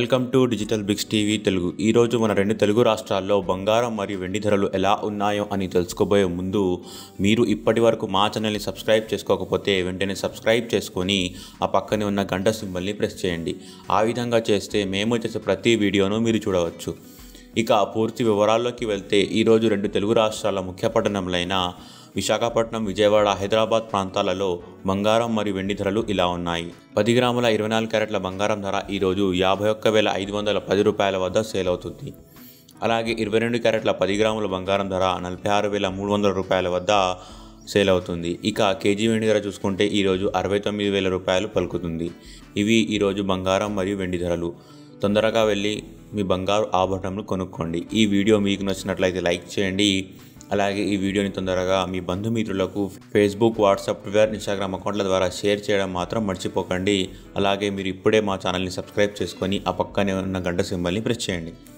welcome to digital Bigs TV Telugu ఈరోజు మన రెండు తెలుగు రాష్ట్రాల్లో బంగారం మరియు వెండి ధరలు ఎలా ఉన్నాయో అని తెలుసుకోబోయే ముందు మీరు ఇప్పటి వరకు మా ఛానల్ని సబ్స్క్రైబ్ చేసుకోకపోతే వెంటనే సబ్స్క్రైబ్ చేసుకొని ఆ పక్కనే ఉన్న గంట సింబల్ని ప్రెస్ చేయండి ఆ విధంగా చేస్తే మేము చేసే ప్రతి వీడియోను మీరు చూడవచ్చు ఇక పూర్తి వివరాల్లోకి వెళ్తే ఈరోజు రెండు తెలుగు రాష్ట్రాల ముఖ్య పట్టణములైన విశాఖపట్నం విజయవాడ హైదరాబాద్ ప్రాంతాలలో బంగారం మరియు వెండి ధరలు ఇలా ఉన్నాయి పది గ్రాముల ఇరవై నాలుగు క్యారెట్ల బంగారం ధర ఈరోజు యాభై ఒక్క వేల ఐదు వందల పది రూపాయల వద్ద సేల్ అవుతుంది అలాగే ఇరవై రెండు క్యారెట్ల పది గ్రాముల బంగారం ధర నలభై ఆరు వేల మూడు వందల రూపాయల వద్ద సేల్ అవుతుంది ఇక కేజీ వెండి ధర చూసుకుంటే ఈరోజు అరవై తొమ్మిది వేల రూపాయలు పలుకుతుంది ఇవి ఈరోజు బంగారం మరియు వెండి ధరలు తొందరగా వెళ్ళి మీ బంగారు ఆభరణంను కొనుక్కోండి ఈ వీడియో మీకు నచ్చినట్లయితే లైక్ చేయండి అలాగే ఈ వీడియోని తొందరగా మీ బంధుమిత్రులకు ఫేస్బుక్ వాట్సాప్ ట్విట్టర్ ఇన్స్టాగ్రామ్ అకౌంట్ల ద్వారా షేర్ చేయడం మాత్రం మర్చిపోకండి అలాగే మీరు ఇప్పుడే మా ఛానల్ని సబ్స్క్రైబ్ చేసుకొని ఆ పక్కనే ఉన్న గంట సింబల్ని ప్రెస్ చేయండి